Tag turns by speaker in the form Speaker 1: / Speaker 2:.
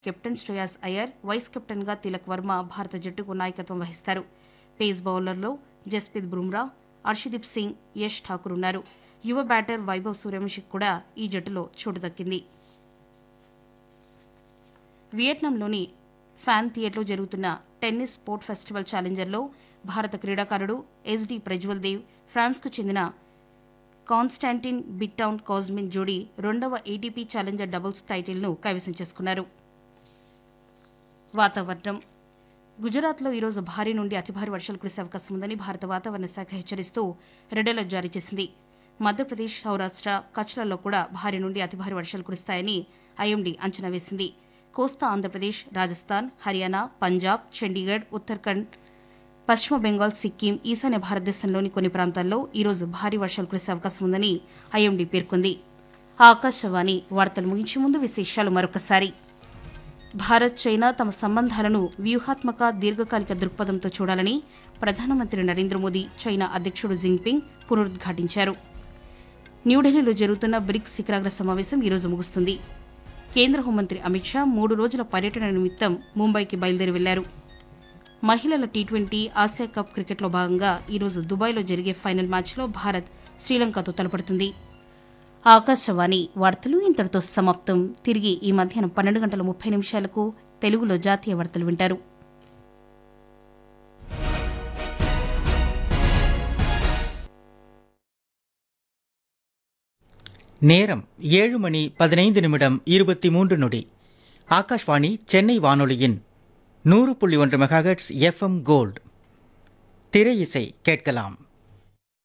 Speaker 1: captain Shreyas Iyer vice కెప్టెన్గా తిలక్ వర్మ భారత జట్టుకు నాయకత్వం వహిస్తారు పేస్ బౌలర్లో జస్ప్రీత్ బుమ్రా అర్షదీప్ సింగ్ యష్ ఠాకూర్ ఉన్నారు యువ బ్యాటర్ వైభవ్ సూర్యవంశీకి కూడా ఈ జట్టులో చోటు దక్కింది వియట్నాంలోని ఫ్యాన్ థియేటర్లో జరుగుతున్న టెన్నిస్ స్పోర్ట్ ఫెస్టివల్ ఛాలెంజర్లో భారత క్రీడాకారుడు ఎస్డి ప్రజ్వల్ దేవ్ ఫ్రాన్స్కు చెందిన కాన్స్టాంటిన్ బిట్టౌన్ కాజ్మిన్ జోడీ రెండవ ఏటీపీ ఛాలెంజర్ డబుల్స్ టైటిల్ను కైవసం చేసుకున్నారు వాతావరణం గుజరాత్లో ఈరోజు భారీ నుండి అతి భారీ వర్షాలు కురిసే అవకాశం ఉందని భారత వాతావరణ శాఖ హెచ్చరిస్తూ రెడ్ అలర్ట్ జారీ చేసింది మధ్యప్రదేశ్ సౌరాష్ట్ర కచ్లలో కూడా భారీ నుండి అతి భారీ వర్షాలు కురుస్తాయని ఐఎండీ అంచనా వేసింది కోస్తా ఆంధ్రప్రదేశ్ రాజస్థాన్ హర్యానా పంజాబ్ చండీగఢ్ ఉత్తరాఖండ్ పశ్చిమ బెంగాల్ సిక్కిం ఈశాన్య భారతదేశంలోని కొన్ని ప్రాంతాల్లో ఈరోజు భారీ వర్షాలు కురిసే అవకాశం ఉందని ఐఎండీ పేర్కొంది ఆకాశవాణి వార్తలు ముగించే ముందు విశేషాలు మరొకసారి భారత్ చైనా తమ సంబంధాలను వ్యూహాత్మక దీర్ఘకాలిక దృక్పథంతో చూడాలని ప్రధానమంత్రి నరేంద్ర మోదీ చైనా అధ్యక్షుడు జింగ్పింగ్ పునరుద్ఘాటించారు న్యూఢిల్లీలో జరుగుతున్న బ్రిక్స్ శిఖరాగ్ర సమావేశం ఈరోజు ముగుస్తుంది కేంద్ర హోంమంత్రి అమిత్ షా మూడు రోజుల పర్యటన నిమిత్తం ముంబైకి బయలుదేరి వెళ్లారు మహిళల టీ ట్వంటీ ఆసియా కప్ క్రికెట్లో భాగంగా ఈరోజు దుబాయ్లో జరిగే ఫైనల్ మ్యాచ్లో భారత్ శ్రీలంకతో తలపడుతుంది ఆకాశవాణి వార్తలు ఇంతటితో సమాప్తం తిరిగి ఈ మధ్యాహ్నం పన్నెండు గంటల ముప్పై నిమిషాలకు తెలుగులో జాతీయ వార్తలు వింటారు
Speaker 2: நேரம் ஏழு மணி பதினைந்து நிமிடம் இருபத்தி மூன்று நொடி ஆகாஷ்வாணி சென்னை வானொலியின் நூறு புள்ளி ஒன்று மெகாஹெட்ஸ் எஃப்எம் கோல்ட் திரை இசை கேட்கலாம்